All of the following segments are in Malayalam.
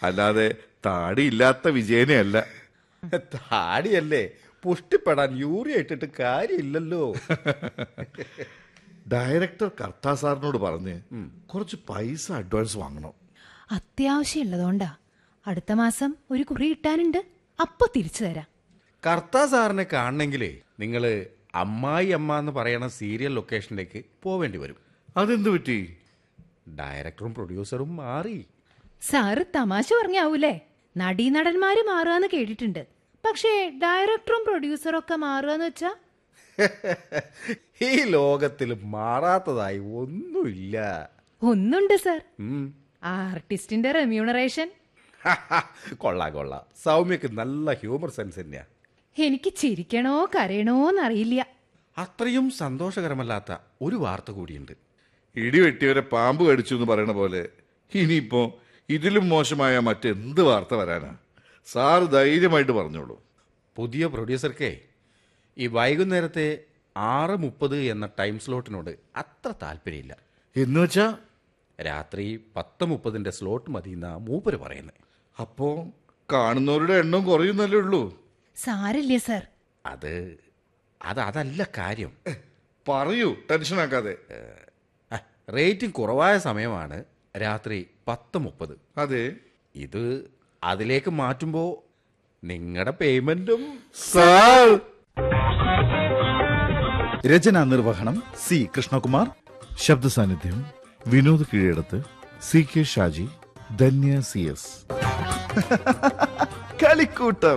അല്ലാതെ താടിയില്ലാത്ത വിജയനെയല്ല താടിയല്ലേ പുഷ്ടിപ്പെടാൻ യൂറിയ ഇട്ടിട്ട് കാര്യമില്ലല്ലോ ഡയറക്ടർ കർത്താ സാറിനോട് പറഞ്ഞ് കുറച്ച് പൈസ അഡ്വാൻസ് വാങ്ങണം അത്യാവശ്യമുള്ളതുകൊണ്ടാ അടുത്ത മാസം ഒരു കുറി ഇട്ടാനുണ്ട് അപ്പൊ തിരിച്ചു തരാം കർത്താ സാറിനെ കാണണമെങ്കിലേ നിങ്ങൾ അമ്മായി അമ്മ എന്ന് പറയണ സീരിയൽ ലൊക്കേഷനിലേക്ക് പോവേണ്ടി വരും അതെന്ത് പറ്റി ഡയറക്ടറും പ്രൊഡ്യൂസറും മാറി സാറ് തമാശ പറഞ്ഞാവൂലേ നടീനടന്മാര് മാറുകയെന്ന് കേട്ടിട്ടുണ്ട് പക്ഷേ ഡയറക്ടറും പ്രൊഡ്യൂസറും ഒക്കെ മാറുകയെന്ന് വെച്ചാ ഈ ലോകത്തിൽ മാറാത്തതായി ഒന്നുമില്ല ഒന്നുണ്ട് സാർ ഉം. ആർട്ടിസ്റ്റിന്റെ റെമ്യൂണറേഷൻ കൊള്ളാം കൊള്ളാം സൗമ്യക്ക് നല്ല ഹ്യൂമർ സെൻസ് തന്നെയാ എനിക്ക് ചിരിക്കണോ കരയണോന്നറിയില്ല അത്രയും സന്തോഷകരമല്ലാത്ത ഒരു വാർത്ത കൂടിയുണ്ട് ഇടി വെട്ടിയവരെ പാമ്പ് കടിച്ചു എന്ന് പറയണ പോലെ ഇനിയിപ്പോ ഇതിലും മോശമായ മറ്റെന്ത് വാർത്ത വരാനാ സാറ് ധൈര്യമായിട്ട് പറഞ്ഞോളൂ പുതിയ പ്രൊഡ്യൂസർക്കേ ഈ വൈകുന്നേരത്തെ ആറ് മുപ്പത് എന്ന ടൈം സ്ലോട്ടിനോട് അത്ര താല്പര്യമില്ല എന്ന് വെച്ചാ രാത്രി പത്ത് മുപ്പതിൻ്റെ സ്ലോട്ട് മതി എന്നാ മൂപ്പര് പറയുന്നത് അപ്പോ കാണുന്നവരുടെ എണ്ണം കുറയുന്നല്ലേ ഉള്ളൂ സാരില്ലേ സാർ അത് അത് അതല്ല കാര്യം പറയൂ ടെൻഷനാക്കാതെ ആ, റേറ്റിംഗ് കുറവായ സമയമാണ് രാത്രി പത്ത് മുപ്പത് അതെ ഇത് അതിലേക്ക് മാറ്റുമ്പോൾ നിങ്ങളുടെ പേയ്മെൻറ്റും സാർ രചനാ നിർവഹണം സി കൃഷ്ണകുമാർ ശബ്ദ സാന്നിധ്യം Vinod Keezhadath C K Shaji Dhanya C S കളിക്കൂട്ടം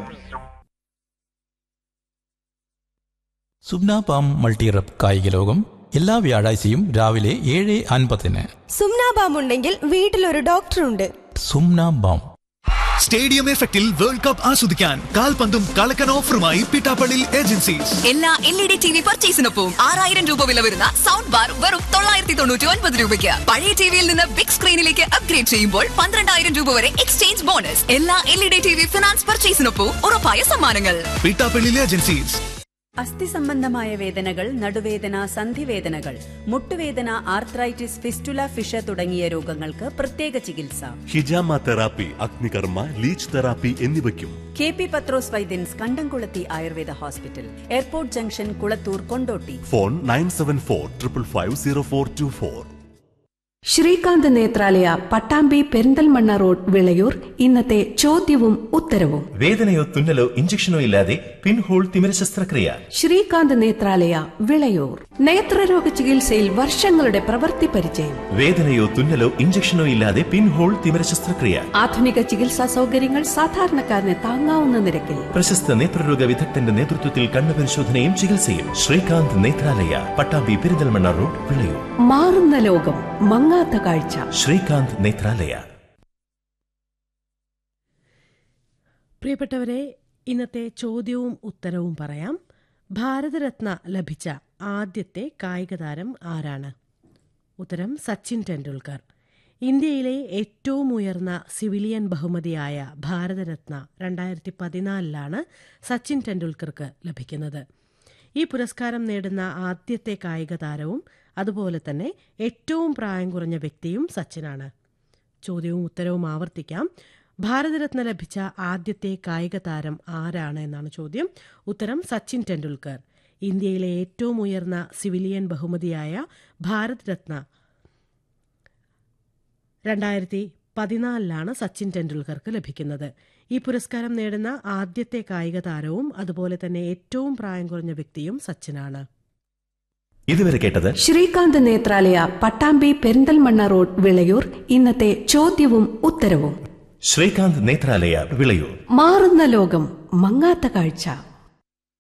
സുബ്ന പാം മൾട്ടിറപ്പ് കായിക ലോകം എല്ലാ വ്യാഴാഴ്ചയും രാവിലെ ഏഴ് അൻപതിന് സുംനാബാം ഉണ്ടെങ്കിൽ വീട്ടിലൊരു ഡോക്ടറുണ്ട് സുംന ബാം സ്റ്റേഡിയം എഫക്റ്റിൽ വേൾഡ് കപ്പ് ആസ്വദിക്കാൻ കാൽപന്തും കളക്കൻ ഓഫറുമായി പിട്ടാപ്പള്ളി ഏജൻസീസ് എല്ലാ L E D T V പർച്ചേസിനൊപ്പം ആറായിരം രൂപ വില വരുന്ന സൗണ്ട് ബാർ വെറും തൊള്ളായിരത്തി തൊണ്ണൂറ്റി ഒൻപത് രൂപയ്ക്ക് പഴയ ടിവിയിൽ നിന്ന് ബിഗ് സ്ക്രീനിലേക്ക് അപ്ഗ്രേഡ് ചെയ്യുമ്പോൾ പന്ത്രണ്ടായിരം രൂപ വരെ എക്സ്ചേഞ്ച് ബോണസ് എല്ലാ L E D T V finance പർച്ചേസിനൊപ്പം ഉറപ്പായ സമ്മാനങ്ങൾ പിട്ടാപ്പള്ളി ഏജൻസീസ് അസ്ഥി സംബന്ധമായ വേദനകൾ നടുവേദന സന്ധിവേദനകൾ മുട്ടുവേദന ആർത്രൈറ്റിസ് ഫിസ്റ്റുല ഫിഷ തുടങ്ങിയ രോഗങ്ങൾക്ക് പ്രത്യേക ചികിത്സ ഹിജാമ തെറാപ്പി അഗ്നികർമ്മ ലീച്ച് തെറാപ്പി എന്നിവയ്ക്കും കെ പി പത്രോസ് വൈദ്യൻസ് കണ്ടംകുളത്തി Ayurveda hospital airport junction Kulathur Kondotty phone nine seven four triple five zero four two four Srikanth Nethralaya Pattambi Perinthalmanna road Vilayur ഇന്നത്തെ ചോദ്യവും ഉത്തരവും വേദനയോ തുന്നലോ ഇഞ്ചക്ഷനോ ഇല്ലാതെ പിൻഹോൾ തിമിര ശസ്ത്രക്രിയ ശ്രീകാന്ത് നേത്രാലയ വിളയൂർ നേത്രരോഗ ചികിത്സയിൽ വർഷങ്ങളുടെ പ്രവൃത്തി പരിചയം വേദനയോ തുന്നലോ ഇഞ്ചക്ഷനോ ഇല്ലാതെ പിൻഹോൾ തിമിര ശസ്ത്രക്രിയ ആധുനിക ചികിത്സാ സൗകര്യങ്ങൾ സാധാരണക്കാരന് താങ്ങാവുന്ന നിരക്കിൽ പ്രശസ്ത നേത്രരോഗ വിദഗ്ധന്റെ നേതൃത്വത്തിൽ കണ്ണുപരിശോധനയും ചികിത്സയും ശ്രീകാന്ത് നേത്രാലയ പട്ടാമ്പി പെരിന്തൽമണ്ണ റോഡ് വിളയൂർ മാറുന്ന ലോകം മങ്ങാത്ത കാഴ്ച ശ്രീകാന്ത് നേത്രാലയ പ്രിയപ്പെട്ടവരെ ഇന്നത്തെ ചോദ്യവും ഉത്തരവും പറയാം ഭാരതരത്ന ലഭിച്ച ആദ്യത്തെ കായിക താരം ആരാണ് ഉത്തരം സച്ചിൻ ടെണ്ടുൽക്കർ ഇന്ത്യയിലെ ഏറ്റവും ഉയർന്ന സിവിലിയൻ ബഹുമതിയായ ഭാരതരത്ന രണ്ടായിരത്തി പതിനാലിലാണ് സച്ചിൻ ടെണ്ടുൽക്കർക്ക് ലഭിക്കുന്നത് ഈ പുരസ്കാരം നേടുന്ന ആദ്യത്തെ കായിക താരവും അതുപോലെ തന്നെ ഏറ്റവും പ്രായം കുറഞ്ഞ വ്യക്തിയും സച്ചിനാണ് ചോദ്യവും ഉത്തരവും ആവർത്തിക്കാം ഭാരതരത്ന ലഭിച്ച ആദ്യത്തെ കായിക താരം ആരാണ് എന്നാണ് ചോദ്യം ഉത്തരം സച്ചിൻ ടെണ്ടുൽക്കർ ഇന്ത്യയിലെ ഏറ്റവും ഉയർന്ന സിവിലിയൻ ബഹുമതിയായ ഭാരത് രത്ന രണ്ടായിരത്തി പതിനാലിലാണ് സച്ചിൻ ടെണ്ടുൽക്കർക്ക് ലഭിക്കുന്നത് ഈ പുരസ്കാരം നേടുന്ന ആദ്യത്തെ കായിക താരവും അതുപോലെ തന്നെ ഏറ്റവും പ്രായം കുറഞ്ഞ വ്യക്തിയും സച്ചിനാണ് ഇതുവരെ കേട്ടത് ശ്രീകാന്ത് നേത്രാലയ പട്ടാമ്പി പെരിന്തൽമണ്ണ റോഡ് വിളയൂർ ഇന്നത്തെ ചോദ്യവും ഉത്തരവും ശ്രീകാന്ത് നേത്രാലയ വിളയൂർ മാറുന്ന ലോകം മങ്ങാത്ത കാഴ്ച